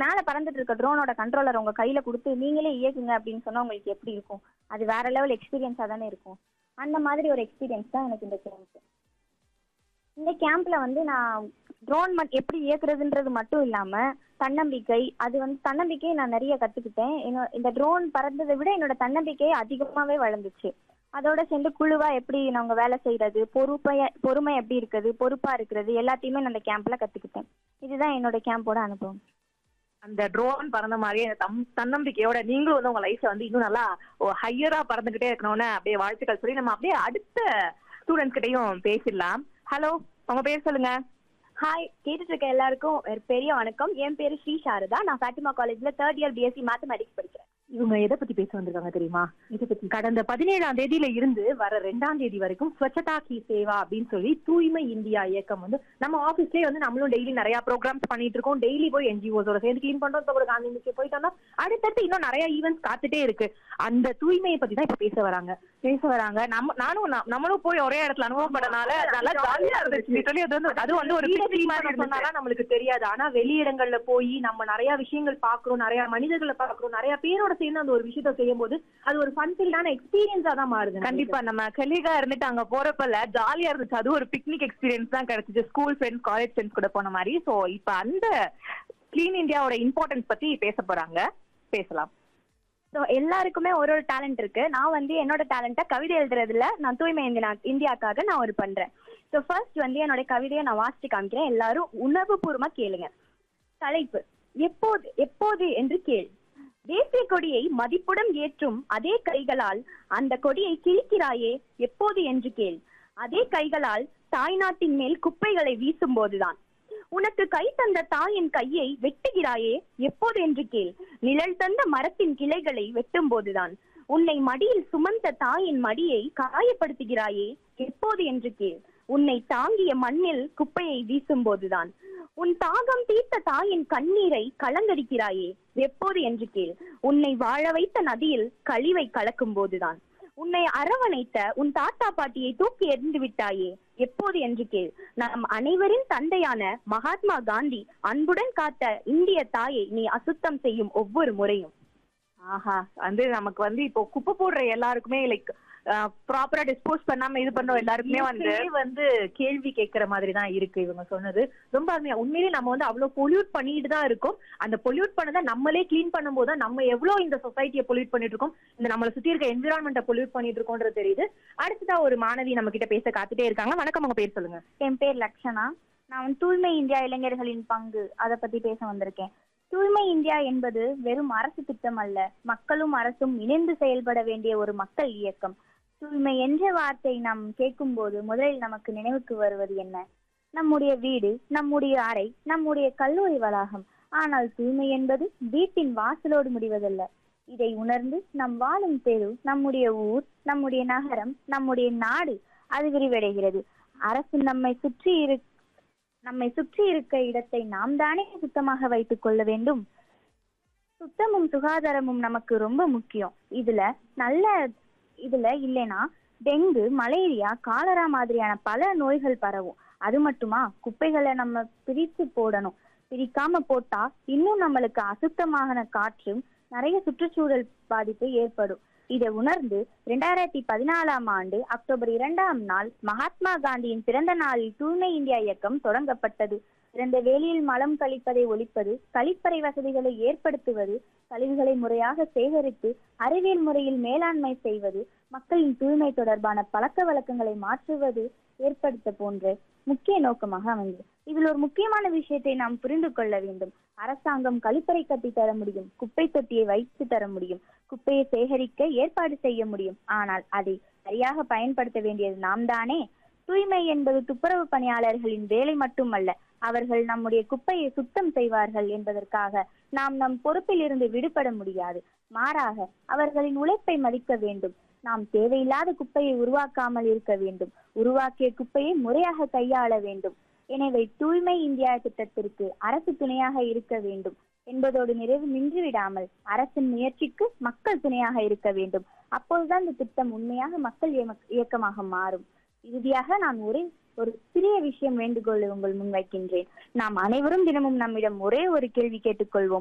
மேல பறந்துட்டு இருக்க ட்ரோனோட கண்ட்ரோலர் உங்க கையில கொடுத்து நீங்களே இயக்குங்க அப்படின்னு சொன்னா உங்களுக்கு எப்படி இருக்கும் அது வேற லெவல் எக்ஸ்பீரியன்ஸா தானே இருக்கும் அந்த மாதிரி ஒரு எக்ஸ்பீரியன்ஸ் தான் எனக்கு இந்த கேம்ப் இந்த கேம்ப்ல வந்து நான் ட்ரோன் எப்படி இயக்குறதுன்றது மட்டும் இல்லாம தன்னம்பிக்கை அது வந்து தன்னம்பிக்கையை நான் நிறைய கத்துக்கிட்டேன் என்னோ இந்த ட்ரோன் பறந்ததை விட என்னோட தன்னம்பிக்கை அதிகமாவே வளர்ந்துச்சு அதோட சேர்ந்து குழுவா எப்படி நாங்க வேலை செய்யறது பொறுப்பைய பொறுமை எப்படி இருக்குது பொறுப்பா இருக்கிறது எல்லாத்தையுமே நான் அந்த கேம்ப்ல கத்துக்கிட்டேன் இதுதான் என்னோட கேம்போட அனுபவம் அந்த ட்ரோன் பறந்த மாதிரியே அந்த தம் தன்னம்பிக்கையோட நீங்களும் வந்து உங்க லைஃப்ல வந்து இன்னும் நல்லா ஹையரா பறந்துகிட்டே இருக்கணும்னு அப்படியே வாழ்த்துக்கள் சொல்லி நம்ம அப்படியே அடுத்த ஸ்டூடெண்ட்ஸ் கிட்டயும் பேசிடலாம் ஹலோ உங்க பேர் சொல்லுங்க ஹாய் கேட்டுட்டு இருக்க எல்லாருக்கும் ஒரு பெரிய வணக்கம் என் பேரு ஸ்ரீ சாரதா நான் ஃபேட்டிமா காலேஜ்ல தேர்ட் இயர் பிஎஸ்சி மேத்தமெட்டிக்ஸ் படிக்கிறேன் இவங்க எதை பத்தி பேச வந்திருக்காங்க தெரியுமா இதை பத்தி கடந்த பதினேழாம் தேதியில இருந்து வர ரெண்டாம் தேதி வரைக்கும் ஸ்வச்சதா கி சேவா அப்படின்னு சொல்லி தூய்மை இந்தியா இயக்கம் வந்து நம்ம ஆபீஸ்லயே வந்து நம்மளும் டெய்லி நிறைய ப்ரோக்ராம்ஸ் பண்ணிட்டு இருக்கோம் டெய்லி போய் என்ஜிஓஸோட சேர்ந்து கிளீன் பண்றோம் இப்போ ஒரு காந்தி மிஸ்க்கு போயிட்டு வந்தா அடுத்தடுத்து இன்னும் நிறைய ஈவெண்ட்ஸ் காத்துட்டே இருக்கு அந்த தூய்மையை பத்தி தான் இப்ப பேச வராங்க பேச வராங்க நம்ம நானும் ந- நம்மளும் போய் ஒரே இடத்துல அனுபவப்படனால நல்லா ஜாலியா இருந்துச்சு சொல்லி அது வந்து அது வந்து ஒரு picnic மாதிரி சொன்னாலும் நம்மளுக்கு தெரியாது ஆனா வெளியிடங்கள்ல போய் நம்ம நிறைய விஷயங்கள் பாக்குறோம் நிறைய மனிதர்களை பாக்குறோம் நிறைய பேரோட சேர்ந்து அந்த ஒரு விஷயத்த செய்யும் போது அது ஒரு ஃபன் ஃபீல்டான எக்ஸ்பீரியன்ஸா தான் மாறுது கண்டிப்பா நம்ம கலீகா இருந்துட்டு அங்க போறப்பல ஜாலியா இருந்துச்சு அது ஒரு பிக்னிக் எக்ஸ்பீரியன்ஸ் தான் கிடைச்சிச்சு ஸ்கூல் ஃப்ரெண்ட்ஸ் காலேஜ் ஃப்ரெண்ட்ஸ் கூட போன மாதிரி சோ இப்ப அந்த கிளீன் இந்தியாவோட இம்பார்ட்டன்ஸ் பத்தி பேச போறாங்க பேசலாம் ஸோ எல்லாருக்குமே ஒரு ஒரு டேலண்ட் இருக்கு நான் வந்து என்னோட டேலண்ட்டை கவிதை எழுதுறதுல நான் தூய்மை இந்தியா இந்தியாக்காக நான் ஒரு பண்றேன் ஸோ ஃபர்ஸ்ட் வந்து என்னோட கவிதையை நான் வாசிச்சு காமிக்கிறேன் எல்லாரும் உணர்வுபூர்வமா கேளுங்க தலைப்பு எப்போது எப்போது என்று கேள் தேசிய கொடியை மதிப்புடன் ஏற்றும் அதே கைகளால் அந்த கொடியை கிழிக்கிறாயே எப்போது என்று கேள் அதே கைகளால் தாய்நாட்டின் மேல் குப்பைகளை வீசும் போதுதான் உனக்கு கை தந்த தாயின் கையை வெட்டுகிறாயே எப்போது என்று கேள் நிழல் தந்த மரத்தின் கிளைகளை வெட்டும் போதுதான் உன்னை மடியில் சுமந்த தாயின் மடியை காயப்படுத்துகிறாயே எப்போது என்று கேள் உன்னை தாங்கிய மண்ணில் குப்பையை வீசும் போதுதான் உன் தாகம் தீர்த்த தாயின் கண்ணீரை கலங்கடிக்கிறாயே எப்போது என்று கேள் உன்னை வாழ வைத்த நதியில் கழிவை கலக்கும் போதுதான் உன்னை அரவணைத்த உன் தாத்தா பாட்டியை தூக்கி எறிந்து விட்டாயே எப்போது என்று கேள் நம் அனைவரின் தந்தையான மகாத்மா காந்தி அன்புடன் காத்த இந்திய தாயை நீ அசுத்தம் செய்யும் ஒவ்வொரு முறையும் ஆஹா வந்து நமக்கு வந்து இப்போ குப்பை போடுற எல்லாருக்குமே லைக் ப்ராப்பரா டிஸ்போஸ் பண்ணாம இது பண்ற எல்லாருக்குமே வந்து வந்து கேள்வி கேட்கிற மாதிரி தான் இருக்கு இவங்க சொன்னது ரொம்ப அருமையா உண்மையிலேயே நம்ம வந்து அவ்வளவு பொல்யூட் பண்ணிட்டு தான் இருக்கோம் அந்த பொல்யூட் பண்ணதை நம்மளே க்ளீன் பண்ணும்போது தான் நம்ம எவ்வளவு இந்த சொசைட்டியை பொல்யூட் பண்ணிட்டு இருக்கோம் இந்த நம்மளை சுத்தி இருக்க என்விரான்மெண்ட்டை பொல்யூட் பண்ணிட்டு இருக்கோன்றது தெரியுது அடுத்ததா ஒரு மாணவி நம்ம கிட்ட பேச காத்துட்டே இருக்காங்க வணக்கம் உங்க பேர் சொல்லுங்க என் பேர் லக்ஷனா நான் வந்து தூய்மை இந்தியா இளைஞர்களின் பங்கு அதை பத்தி பேச வந்திருக்கேன் தூய்மை இந்தியா என்பது வெறும் அரசு திட்டம் அல்ல மக்களும் அரசும் இணைந்து செயல்பட வேண்டிய ஒரு மக்கள் இயக்கம் தூய்மை என்ற வார்த்தை நாம் கேட்கும்போது முதலில் நமக்கு நினைவுக்கு வருவது என்ன நம்முடைய வீடு நம்முடைய அறை நம்முடைய கல்லூரி வளாகம் ஆனால் தூய்மை என்பது வீட்டின் வாசலோடு முடிவதல்ல இதை உணர்ந்து நம் வாழும் தெரு நம்முடைய ஊர் நம்முடைய நகரம் நம்முடைய நாடு அது விரிவடைகிறது அரசு நம்மை சுற்றி இரு நம்மை சுற்றி இருக்க இடத்தை நாம் தானே சுத்தமாக வைத்துக் கொள்ள வேண்டும் சுத்தமும் சுகாதாரமும் நமக்கு ரொம்ப முக்கியம் இதுல நல்ல இதுல இல்லைன்னா டெங்கு மலேரியா காலரா மாதிரியான பல நோய்கள் பரவும் அது மட்டுமா குப்பைகளை நம்ம பிரித்து போடணும் பிரிக்காம போட்டா இன்னும் நம்மளுக்கு அசுத்தமான காற்றும் நிறைய சுற்றுச்சூழல் பாதிப்பு ஏற்படும் இதை உணர்ந்து இரண்டாயிரத்தி பதினாலாம் ஆண்டு அக்டோபர் இரண்டாம் நாள் மகாத்மா காந்தியின் பிறந்த நாளில் தூய்மை இந்தியா இயக்கம் தொடங்கப்பட்டது திறந்த வேலியில் மலம் கழிப்பதை ஒழிப்பது கழிப்பறை வசதிகளை ஏற்படுத்துவது கழிவுகளை முறையாக சேகரித்து அறிவியல் முறையில் மேலாண்மை செய்வது மக்களின் தூய்மை தொடர்பான பழக்க வழக்கங்களை மாற்றுவது ஏற்படுத்த போன்ற முக்கிய நோக்கமாக அமைந்தது இதில் ஒரு முக்கியமான விஷயத்தை நாம் புரிந்து கொள்ள வேண்டும் அரசாங்கம் கழிப்பறை கட்டி தர முடியும் குப்பை தொட்டியை வைத்து தர முடியும் குப்பையை சேகரிக்க ஏற்பாடு செய்ய முடியும் ஆனால் அதை சரியாக பயன்படுத்த வேண்டியது நாம் தானே தூய்மை என்பது துப்புரவு பணியாளர்களின் வேலை மட்டுமல்ல அவர்கள் நம்முடைய குப்பையை சுத்தம் செய்வார்கள் என்பதற்காக நாம் நம் பொறுப்பில் இருந்து விடுபட முடியாது மாறாக அவர்களின் உழைப்பை மதிக்க வேண்டும் நாம் தேவையில்லாத குப்பையை உருவாக்காமல் இருக்க வேண்டும் உருவாக்கிய குப்பையை முறையாக கையாள வேண்டும் எனவே தூய்மை இந்தியா திட்டத்திற்கு அரசு துணையாக இருக்க வேண்டும் என்பதோடு நிறைவு நின்றுவிடாமல் அரசின் முயற்சிக்கு மக்கள் துணையாக இருக்க வேண்டும் அப்போதுதான் இந்த திட்டம் உண்மையாக மக்கள் இயம- இயக்கமாக மாறும் இறுதியாக நான் ஒரே ஒரு சிறிய விஷயம் வேண்டுகோளை உங்கள் முன் வைக்கின்றேன் நாம் அனைவரும் தினமும் நம்மிடம் ஒரே ஒரு கேள்வி கேட்டுக்கொள்வோம்